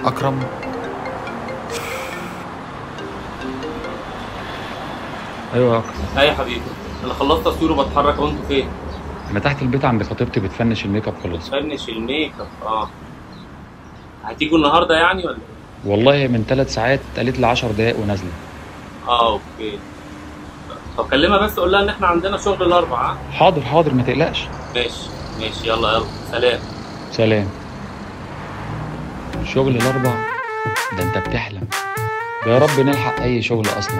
اكرم ايوه يا اكرم ايه يا حبيبي انا خلصت تصوير وبتحرك وانتوا فين انا تحت البيت عند خطيبتي بتفنش الميك اب خلاص فنش الميك اب اه هتيجوا النهارده يعني ولا إيه؟ والله من ثلاث ساعات قالت لي 10 دقايق ونازله اه اوكي طب كلمها بس قول لها ان احنا عندنا شغل الاربعاء ها؟ حاضر حاضر ما تقلقش ماشي ماشي يلا يلا سلام سلام شغل الاربع ده انت بتحلم ده يا رب نلحق اي شغل اصلا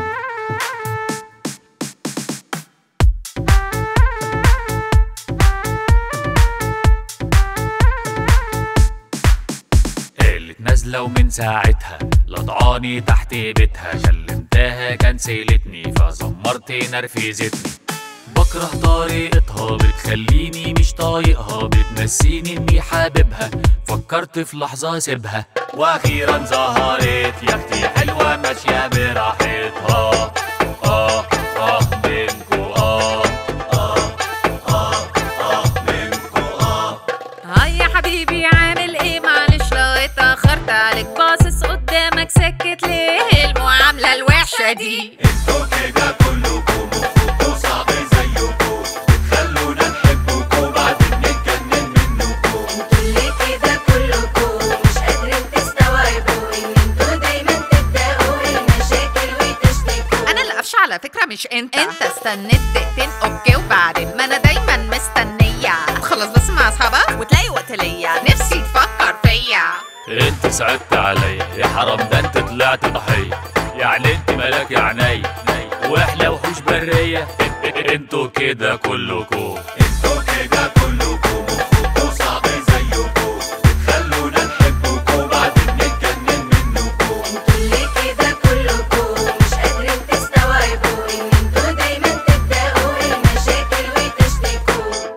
قالت نازلة ومن ساعتها لضعاني تحت بيتها كلمتها كنسلتني فزمرت نرفزتني بكره طريقتها بتخليني مش طايقها بتنسيني اني حاببها فكرت في لحظة اسيبها واخيرا ظهرت يا اختي حلوة ماشية براحتها اه اه منكو اه اه اه اه منكو اه هاي يا حبيبي عامل ايه معلش لو اتأخرت عليك باصص قدامك سكت ليه المعاملة الوحشة دي انتوا كده كلكم مخكوا صعب زيكم بتخلونا نحبكم بعدين نتجنن منكم انتوا اللي كده كلكم مش قادرين تستوعبوا ان انتوا دايما تبدأوا المشاكل وتشتكوا انا اللي قفشه على فكرة مش انت انت استنيت دقيقتين اوكي وبعدين ما انا دايما مستنية تخلص بس مع اصحابك وتلاقي وقت ليا نفسي تفكر فيا انت صعبت عليا يا حرام ده انت طلعت ضحيه يعني انت ملاك يا عيني واحنا وحوش بريه انتوا كده كلكم انتوا كده كلكم مخكوا صعب زيكم بتخلونا نحبكم بعدين نتجنن منكم انتوا اللي كده كلكم مش قادرين تستوعبوا ان انتوا دايما تبدأوا المشاكل وتشتكوا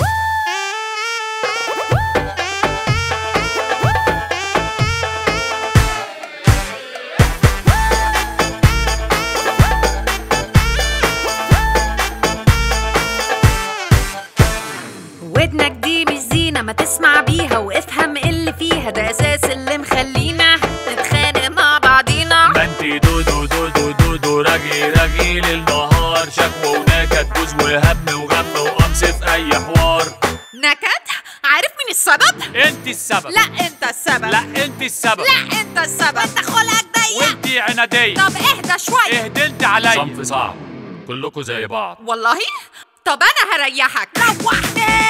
ودنك دي مش زينة ما تسمع بيها وافهم إيه اللي فيها ده اساس اللي مخلينا نتخانق مع بعضينا ما انت دودو دودو دودو راجي راجي للنهار شكوى ونكد جوز وهم وغم وقمص في اي حوار نكد عارف مين السبب انت السبب لا انت السبب لا انت السبب لا انت السبب انت خلقك ضيق وانت عنادية طب اهدى شوية اهدلت عليا صنف صعب كلكم زي بعض والله طب انا هريحك روحني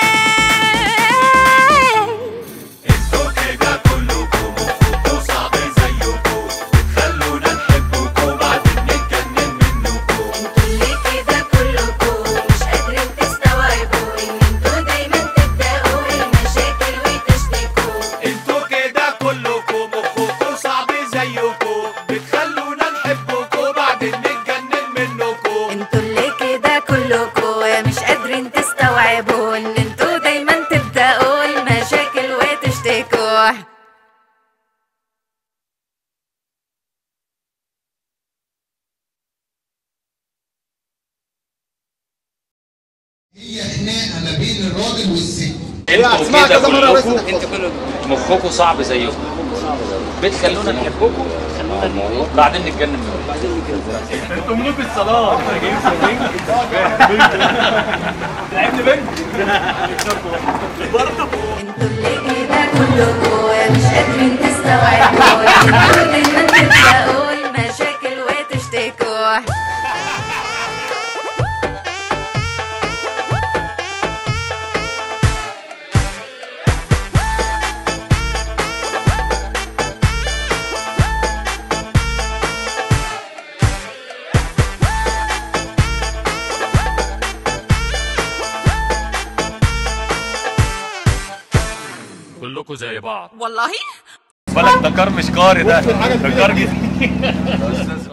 انتوا كده كلكم مخكوا صعب زيكم بتخلونا نحبكم بعدين نتجنن منكم انتوا اللي كده كلكم مش قادرين تستوعبوا ان انتوا دايما تبدأوا المشاكل وتشتكوا انتوا كده كلكم مخكوا صعب زيكم بتخلونا نحبكم بعدين نتجنن منكم انتوا اللي كده كلكم مش قادرين تستوعبوا ان انتوا دايما تبدأوا المشاكل وتشتكوا هي خناقه ما بين الراجل والست انتوا كده كلكم انتوا كله مخكم صعب زيكم بتخلونا نحبكم بعدين نتجنن منكم انتوا اللي كده كلكم مش قادرين تستوعبوا ان انتوا دايما تبدأوا المشاكل وتشتكوا كلكم زي بعض والله بالك ده كار مش كاري ده ده كار جديد